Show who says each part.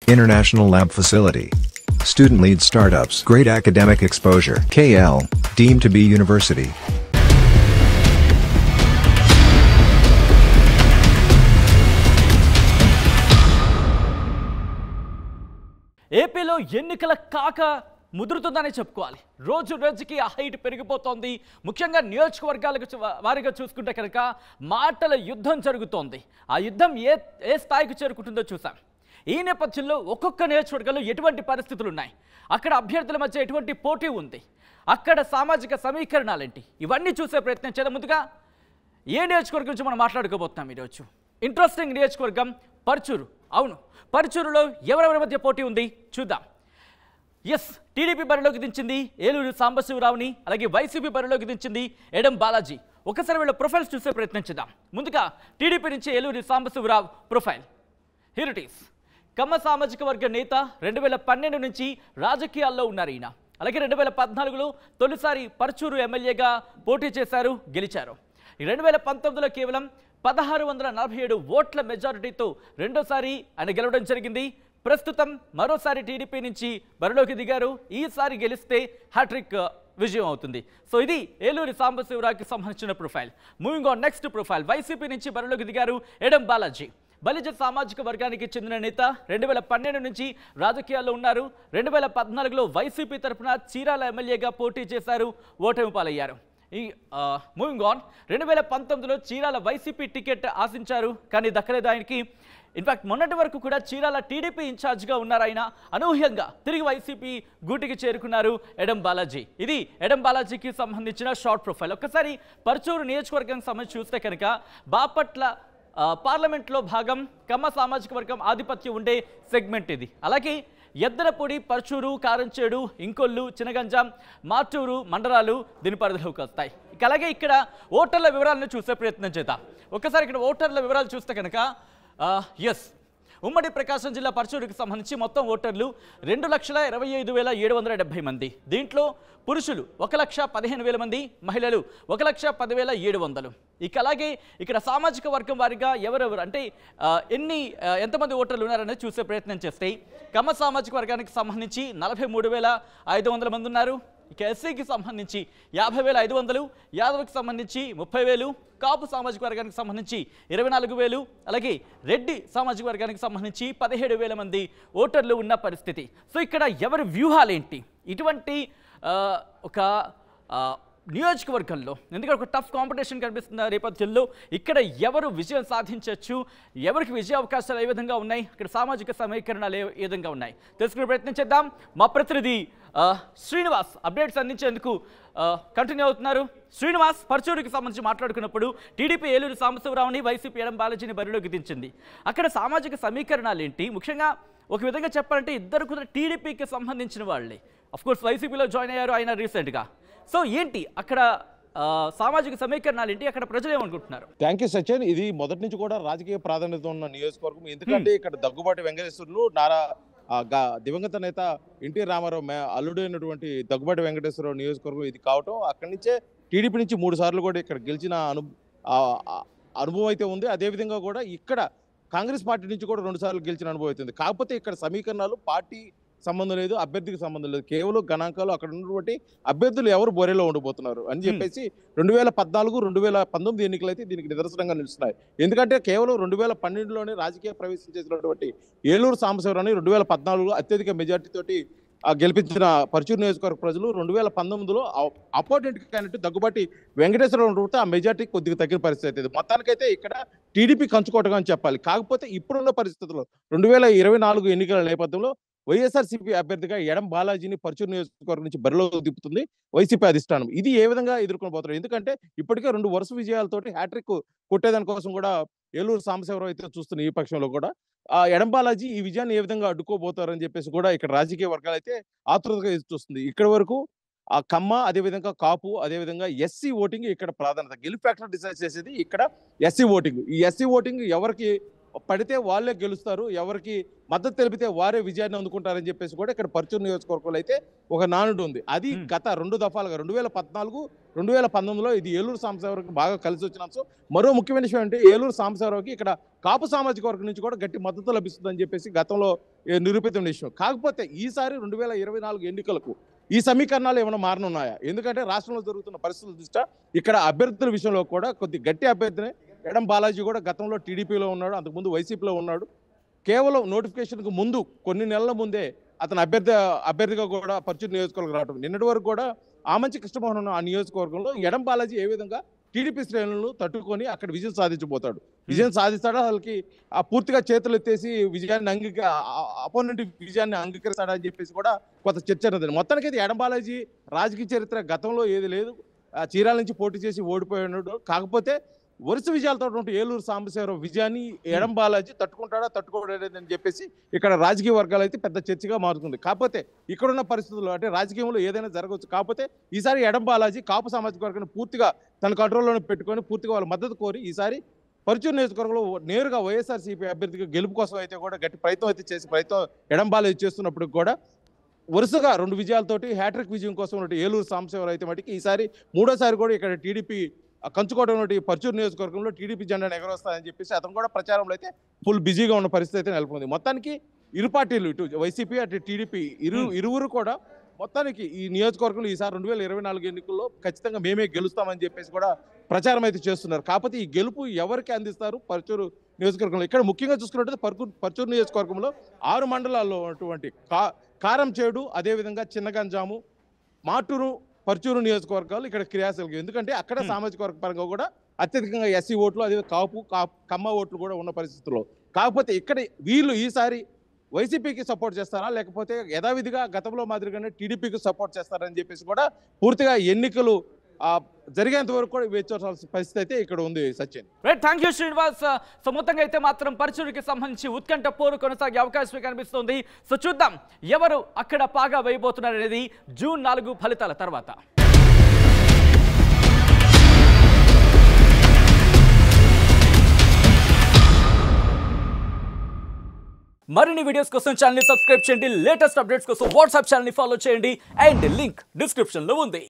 Speaker 1: International Lab Facility. Student lead startups. Great academic exposure. KL, deemed to be university.
Speaker 2: ఏపీలో ఎన్నికల కాక ముదురుతుందని చెప్పుకోవాలి రోజు రోజుకి ఆ హైట్ పెరిగిపోతోంది ముఖ్యంగా నియోజకవర్గాలకు చు- వారీగా చూసుకుంటే కనుక మాటల యుద్ధం జరుగుతోంది ఆ యుద్ధం ఏ ఏ స్థాయికి చేరుకుంటుందో చూసాం ఈ నేపథ్యంలో ఒక్కొక్క నియోజకవర్గంలో ఎటువంటి పరిస్థితులు ఉన్నాయి అక్కడ అభ్యర్థుల మధ్య ఎటువంటి పోటీ ఉంది అక్కడ సామాజిక సమీకరణాలేంటి ఇవన్నీ చూసే ప్రయత్నం చేద్దాం ముందుగా ఏ నియోజకవర్గం గురించి మనం మాట్లాడుకోబోతున్నాం ఈరోజు ఇంట్రెస్టింగ్ నియోజకవర్గం పర్చూరు అవును పర్చూరులో ఎవరెవరి మధ్య పోటీ ఉంది చూద్దాం ఎస్ టీడీపీ బరిలోకి దించింది ఏలూరు సాంబశివరావుని అలాగే వైసీపీ బరిలోకి దించింది ఎడం బాలాజీ ఒకసారి వీళ్ళ ప్రొఫైల్స్ చూసే ప్రయత్నం చేద్దాం ముందుగా టీడీపీ నుంచి Eluri Sambasivarao profile here it is Kamma సామాజిక వర్గ నేత రెండు వేల పన్నెండు నుంచి రాజకీయాల్లో ఉన్నారు ఈయన అలాగే రెండు వేల పద్నాలుగులో తొలిసారి పర్చూరు ఎమ్మెల్యేగా పోటీ చేశారు గెలిచారు రెండు వేల పంతొమ్మిదిలో కేవలం పదహారు వందల నలభై ఏడు ఓట్ల మెజారిటీతో రెండోసారి ఆయన గెలవడం జరిగింది ప్రస్తుతం మరోసారి టీడీపీ నుంచి బరిలోకి దిగారు ఈసారి గెలిస్తే హ్యాట్రిక్ విజయం అవుతుంది సో ఇది ఏలూరి సాంబశివరావుకి సంబంధించిన profile moving on next profile YCP నుంచి బరిలోకి దిగారు ఎడం బాలాజీ బలిజ సామాజిక వర్గానికి చెందిన నేత రెండు వేల పన్నెండు నుంచి రాజకీయాల్లో ఉన్నారు రెండు వేల పద్నాలుగులో వైసీపీ తరఫున చీరాల ఎమ్మెల్యేగా పోటీ చేశారు ఓటమి పాలయ్యారు ఈ మూవింగ్ ఆన్ రెండు వేల పంతొమ్మిదిలో చీరాల వైసీపీ టికెట్ ఆశించారు కానీ దక్కలేదు ఆయనకి ఇన్ఫాక్ట్ మొన్నటి వరకు కూడా చీరాల టీడీపీ ఇన్ఛార్జ్గా ఉన్నారు ఆయన అనూహ్యంగా తిరిగి వైసీపీ గూటికి చేరుకున్నారు ఎడం బాలాజీ ఇది ఎడం బాలాజీకి సంబంధించిన షార్ట్ ప్రొఫైల్ ఒక్కసారి పర్చూరు నియోజకవర్గానికి సంబంధించి చూస్తే కనుక బాపట్ల ఆ, పార్లమెంట్లో భాగం కమ్మ సామాజిక వర్గం ఆధిపత్యం ఉండే సెగ్మెంట్ ఇది అలాగే ఎద్దరపొడి పర్చూరు కారంచేడు ఇంకొల్లు చినగంజాం మార్టూరు మండలాలు దీని పరిధిలోకి వస్తాయి ఇక అలాగే ఇక్కడ ఓటర్ల వివరాలను చూసే ప్రయత్నం చేద్దాం ఒకసారి ఇక్కడ ఓటర్ల వివరాలు చూస్తే కనుక ఎస్ ఉమ్మడి ప్రకాశం జిల్లా పరచూరుకి సంబంధించి మొత్తం ఓటర్లు రెండు లక్షల ఇరవై ఐదు వేల ఏడు వందల డెబ్బై మంది దీంట్లో పురుషులు ఒక లక్ష పదిహేను వేల మంది మహిళలు ఒక లక్ష పదివేల ఏడు వందలు ఇక అలాగే ఇక్కడ సామాజిక వర్గం వారిగా ఎవరెవరు అంటే ఆ, ఎన్ని ఆ, ఎంతమంది ఓటర్లు ఉన్నారనేది చూసే ప్రయత్నం చేస్తే కమ్మ సామాజిక వర్గానికి సంబంధించి నలభై మూడు వేల ఐదు వందల మంది ఉన్నారు ఇక ఎస్సీకి సంబంధించి యాభై వేల ఐదు వందలు యాదవ్కి సంబంధించి ముప్పై వేలు కాపు సామాజిక వర్గానికి సంబంధించి ఇరవై నాలుగు వేలు అలాగే రెడ్డి సామాజిక వర్గానికి సంబంధించి పదిహేడు వేల మంది ఓటర్లు ఉన్న పరిస్థితి సో ఇక్కడ ఎవరి వ్యూహాలేంటి ఇటువంటి ఆ, ఒక ఆ, నియోజకవర్గంలో ఎందుకంటే ఒక టఫ్ కాంపిటీషన్ కనిపిస్తున్న నేపథ్యంలో ఇక్కడ ఎవరు విజయం సాధించవచ్చు ఎవరికి విజయ అవకాశాలు ఏ విధంగా ఉన్నాయి ఇక్కడ సామాజిక సమీకరణలు ఏ ఏ విధంగా ఉన్నాయి తెలుసుకునే ప్రయత్నం చేద్దాం మా ప్రతినిధి ఆ, శ్రీనివాస్ అప్డేట్స్ అందించేందుకు కంటిన్యూ అవుతున్నారు శ్రీనివాస్ పరచూరుకి సంబంధించి మాట్లాడుకున్నప్పుడు టీడీపీ ఏలూరు సాంబశివరావుని వైసీపీ ఎడం బాలాజీని బరిలోకి దించింది అక్కడ సామాజిక సమీకరణాలు ఏంటి ముఖ్యంగా ఒక విధంగా చెప్పాలంటే ఇద్దరు కూడా టీడీపీకి సంబంధించిన వాళ్ళే అఫ్ కోర్స్ వైసీపీలో జాయిన్ అయ్యారు ఆయన రీసెంట్గా సో ఏంటి అక్కడ ఆ, సామాజిక సమీకరణాలు ఏంటి అక్కడ ప్రజలు ఏమనుకుంటున్నారు
Speaker 3: థ్యాంక్ యూ సచిన్ ఇది మొదటి నుంచి కూడా రాజకీయ ప్రాధాన్యత ఉన్న నియోజకవర్గం ఎందుకంటే ఇక్కడ దగ్గుబాటి వెంకటేశ్వరులు నారా ఆ, గా- దివంగత నేత ఎన్టీ రామారావు మే- అల్లుడు అయినటువంటి దగ్గుబాటి వెంకటేశ్వరరావు నియోజకవర్గం ఇది కావటం అక్కడి నుంచే టీడీపీ నుంచి మూడు సార్లు కూడా ఇక్కడ గెలిచిన అను ఆ, ఆ, అనుభవం అయితే ఉంది అదేవిధంగా కూడా ఇక్కడ కాంగ్రెస్ పార్టీ నుంచి కూడా రెండు సార్లు గెలిచిన అనుభవం అవుతుంది కాకపోతే ఇక్కడ సమీకరణాలు పార్టీ సంబంధం లేదు అభ్యర్థికి సంబంధం లేదు కేవలం గణాంకాలు అక్కడ ఉన్నటువంటి అభ్యర్థులు ఎవరు బోరేలో ఉండబోతున్నారు అని చెప్పేసి రెండు వేల పద్నాలుగు రెండు వేల పంతొమ్మిది ఎన్నికలు అయితే దీనికి నిదర్శనంగా నిలుస్తున్నాయి ఎందుకంటే కేవలం రెండు వేల పన్నెండులోనే రాజకీయ ప్రవేశం చేసినటువంటి ఏలూరు సాంబశివరావుని రెండు వేల పద్నాలుగులో అత్యధిక మెజార్టీ తోటి ఆ, గెలిపించిన పరచూరు నియోజకవర్గ ప్రజలు రెండు వేల పంతొమ్మిదిలో అపోనెంట్ క్యాండిడేట్ దగ్గుబాటి వెంకటేశ్వరరావు ఉంటే ఆ మెజార్టీ కొద్దిగా తగ్గిన పరిస్థితి అయితే మొత్తానికైతే ఇక్కడ టీడీపీ కంచుకోవటం అని చెప్పాలి కాకపోతే ఇప్పుడున్న పరిస్థితుల్లో రెండు వేల ఇరవై నాలుగు ఎన్నికల నేపథ్యంలో వైఎస్ఆర్సీపీ అభ్యర్థిగా ఎడం బాలాజీని పరచూరు నియోజకవర్గం నుంచి బరిలో దిప్పుతుంది వైసీపీ అధిష్టానం ఇది ఏ విధంగా ఎదుర్కొనబోతున్నారు ఎందుకంటే ఇప్పటికే రెండు వరుస విజయాలతోటి హ్యాట్రిక్ కొట్టేదాని కోసం కూడా ఏలూరు సాంబశివరావు అయితే చూస్తున్న ఈ పక్షంలో కూడా ఆ ఎడం బాలాజీ ఈ విజయాన్ని ఏ విధంగా అడ్డుకోబోతారని చెప్పేసి కూడా ఇక్కడ రాజకీయ వర్గాలు అయితే ఆతృతగా ఎదురు చూస్తుంది ఇక్కడ వరకు ఆ కమ్మ అదేవిధంగా కాపు అదేవిధంగా ఎస్సీ ఓటింగ్ ఇక్కడ ప్రాధాన్యత గెలుపు ఫ్యాక్టర్ డిసైడ్ చేసేది ఇక్కడ ఎస్సీ ఓటింగ్ ఈ ఎస్సీ ఓటింగ్ ఎవరికి పడితే వాళ్ళే గెలుస్తారు ఎవరికి మద్దతు తెలిపితే వారే విజయాన్ని అందుకుంటారని చెప్పేసి కూడా ఇక్కడ పరుచూరు నియోజకవర్గంలో అయితే ఒక నానుడు ఉంది అది
Speaker 2: Hmm.
Speaker 3: గత రెండు దఫాలుగా రెండు వేల పద్నాలుగు రెండు వేల పంతొమ్మిదిలో ఇది ఏలూరు సాంబశివరావుకి బాగా కలిసి వచ్చిన అంశం మరో ముఖ్యమైన విషయం అంటే ఏలూరు సాంబశివరావుకి ఇక్కడ కాపు సామాజిక వర్గం నుంచి కూడా గట్టి మద్దతు లభిస్తుందని చెప్పేసి గతంలో ఏ, నిరూపితమైన విషయం కాకపోతే ఈసారి రెండు వేల ఇరవై నాలుగు ఎన్నికలకు ఈ సమీకరణాలు ఏమైనా మారనున్నాయా ఎందుకంటే రాష్ట్రంలో జరుగుతున్న పరిస్థితుల దృష్ట్యా ఇక్కడ అభ్యర్థుల విషయంలో కూడా కొద్ది గట్టి అభ్యర్థినే ఎడం బాలాజీ కూడా గతంలో టీడీపీలో ఉన్నాడు అంతకుముందు వైసీపీలో ఉన్నాడు కేవలం నోటిఫికేషన్కు ముందు కొన్ని నెలల ముందే అతను అభ్యర్థి అభ్యర్థిగా కూడా పరుచూరు నియోజకవర్గం రావడం నిన్నటి వరకు కూడా ఆమంచి కృష్ణమోహన్ ఉన్న ఆ నియోజకవర్గంలో ఎడం బాలాజీ ఏ విధంగా టీడీపీ శ్రేణులను తట్టుకొని అక్కడ విజయం సాధించబోతాడు విజయం సాధిస్తాడా వాళ్ళకి ఆ పూర్తిగా చేతులు ఎత్తేసి విజయాన్ని అంగీక అపోనెంట్ విజయాన్ని అంగీకరిస్తాడా అని చెప్పేసి కూడా కొంత చర్చ ఉన్నది మొత్తానికి అయితే ఎడం బాలాజీ రాజకీయ చరిత్ర గతంలో ఏది లేదు ఆ చీరాల నుంచి పోటీ చేసి ఓడిపోయినాడు కాకపోతే వరుస విజయాలతో ఉన్నటువంటి ఏలూరు సాంబశివరావు విజయాన్ని ఎడం బాలాజీ తట్టుకుంటాడా తట్టుకోలేదని చెప్పేసి ఇక్కడ రాజకీయ వర్గాలు అయితే పెద్ద చర్చగా మారుతుంది కాకపోతే ఇక్కడున్న పరిస్థితుల్లో అంటే రాజకీయంలో ఏదైనా జరగవచ్చు కాకపోతే ఈసారి ఎడం బాలాజీ కాపు సామాజిక వర్గాన్ని పూర్తిగా తన కంట్రోల్లోనే పెట్టుకొని పూర్తిగా వాళ్ళ మద్దతు కోరి ఈసారి పరుచూరు నియోజకవర్గంలో నేరుగా వైఎస్ఆర్సీపీ అభ్యర్థిగా గెలుపు కోసం అయితే కూడా గట్టి ప్రయత్నం అయితే చేసి ప్రయత్నం ఎడం బాలాజీ చేస్తున్నప్పుడు కూడా వరుసగా రెండు విజయాలతోటి హ్యాట్రిక్ విజయం కోసం ఉన్నటువంటి ఏలూరు సాంబశివరావు అయితే మటుకి ఈసారి మూడోసారి కూడా ఇక్కడ టీడీపీ కంచుకోవడం ఉన్నటువంటి పరుచూరు నియోజకవర్గంలో టీడీపీ జెండాను ఎగరొస్తాయని చెప్పేసి అతను కూడా ప్రచారంలో అయితే ఫుల్ బిజీగా ఉన్న పరిస్థితి అయితే నెలకొంది మొత్తానికి ఇరు పార్టీలు ఇటు వైసీపీ అటు టీడీపీ ఇరు ఇరువురు కూడా మొత్తానికి ఈ నియోజకవర్గంలో ఈసారి రెండు వేల ఇరవై నాలుగు ఎన్నికల్లో ఖచ్చితంగా మేమే గెలుస్తామని చెప్పేసి కూడా ప్రచారం అయితే చేస్తున్నారు కాకపోతే ఈ గెలుపు ఎవరికి అందిస్తారు పరుచూరు నియోజకవర్గంలో ఇక్కడ ముఖ్యంగా చూసుకున్నట్లయితే పరుచూరు పరుచూరు నియోజకవర్గంలో ఆరు మండలాల్లో ఉన్నటువంటి కా కారం చేడు అదేవిధంగా చిన్నగంజాము మాటూరు పరుచూరు నియోజకవర్గాలు ఇక్కడ క్రియాశీలకం ఎందుకంటే అక్కడ
Speaker 2: Hmm.
Speaker 3: సామాజిక వర్గ పరంగా కూడా అత్యధికంగా ఎస్సీ ఓట్లు అదే కాపు కా- కమ్మ ఓట్లు కూడా ఉన్న పరిస్థితుల్లో కాకపోతే ఇక్కడ వీళ్ళు ఈసారి వైసీపీకి సపోర్ట్ చేస్తారా లేకపోతే యథావిధిగా గతంలో మాదిరిగానే టీడీపీకి సపోర్ట్ చేస్తారని చెప్పేసి కూడా పూర్తిగా ఎన్నికలు ఆ, జరిగేంత వరకు కూడా వేచి చూడాల్సిన పరిస్థితి అయితే ఇక్కడ ఉంది Sachin
Speaker 2: right thank you Srinivas so మొత్తంగా అయితే మాత్రం పరచుడికి సంబంధించి ఉత్కంఠ పోరు కొనసాగే అవకాశం కనిపిస్తుంది సో చూద్దాం ఎవరు అక్కడ పాగా వేయబోతున్నారు అనేది జూన్ నాలుగు ఫలితాల తర్వాత మరిన్ని వీడియోస్ కోసం ఛానల్ సబ్స్క్రైబ్ చేయండి లేటెస్ట్ అప్డేట్స్ కోసం వాట్సాప్ ఛానల్ ఫాలో చేయండి అండ్ లింక్ డిస్క్రిప్షన్ లో ఉంది